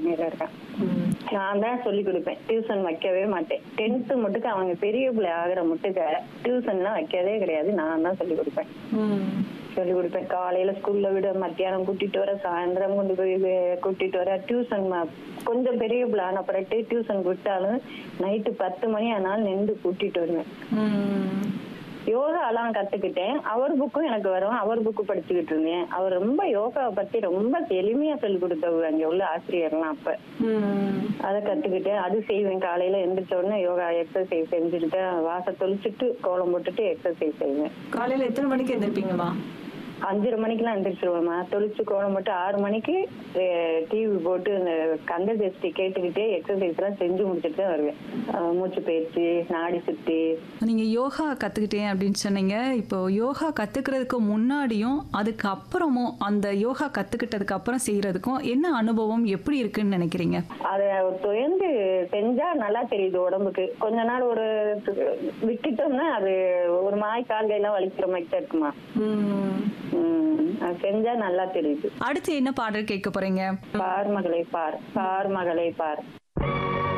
நிலைமையில இருக்கேன் நான் தான் சொல்லி கொடுப்பேன் டியூஷன் வைக்கவே மாட்டேன் டென்த்து மட்டுக்கு அவங்க பெரிய பிள்ளை ஆகிற மட்டுக்க டியூஷன்லாம் வைக்கவே கிடையாது நான் தான் சொல்லி கொடுப்பேன் சொல்லி கொடுப்பேன் காலையில ஸ்கூல்ல விட மத்தியானம் கூட்டிட்டு வர சாயந்தரம் கொண்டு போய் வே- கூட்டிட்டு வர டியூஷன் கொஞ்சம் பெரிய பிள்ளை ஆன பிறகு டியூஷன் விட்டாலும் நைட்டு பத்து மணி ஆனாலும் நின்று கூட்டிட்டு வருவேன் யோகாலாம் கத்துக்கிட்டேன் அவர் புக்கும் எனக்கு வரும் அவர் புக்கு படிச்சுக்கிட்டு இருந்தேன் அவர் ரொம்ப யோகாவை பத்தி ரொம்ப எளிமையா சொல்லி கொடுத்தவங்க அங்க உள்ள ஆசிரியர்லாம் அப்ப அதை கத்துக்கிட்டேன் அது செய்வேன் காலையில எந்திரிச்ச உடனே யோகா எக்ஸசைஸ் செஞ்சுட்டு வாச தொளிச்சுட்டு கோலம் போட்டுட்டு எக்ஸசைஸ் செய்வேன் காலையில எத்தனை மணிக்கு எந்திருப்பீங்கம்மா அஞ்சரை மணிக்கெல்லாம் எந்திரிச்சிருவேம்மா தொளிச்சு கோலம் போட்டு ஆறு மணிக்கு டிவி போட்டு இந்த கந்த ஜெஸ்டி கேட்டுக்கிட்டே எக்ஸசைஸ் எல்லாம் செஞ்சு முடிச்சுட்டு தான் வருவேன் அஹ் மூச்சு பயிற்சி நாடி சுத்தி நீங்க யோகா கத்துக்கிட்டேன் அப்படின்னு சொன்னீங்க இப்போ யோகா கத்துக்கிறதுக்கு முன்னாடியும் அதுக்கு அப்புறமும் அந்த யோகா கத்துக்கிட்டதுக்கு அப்புறம் செய்யறதுக்கும் என்ன அனுபவம் எப்படி இருக்குன்னு நினைக்கிறீங்க அத தொடர்ந்து செஞ்சா நல்லா தெரியுது உடம்புக்கு கொஞ்ச நாள் ஒரு விட்டுட்டோம்னா அது ஒரு மாய் கால் கையெல்லாம் வலிக்கிற மாதிரி தான் இருக்குமா உம் அது செஞ்சா நல்லா தெரியுது அடுத்து என்ன பாடல் கேட்க போறீங்க பார் மகளை பார் பார் மகளை பார்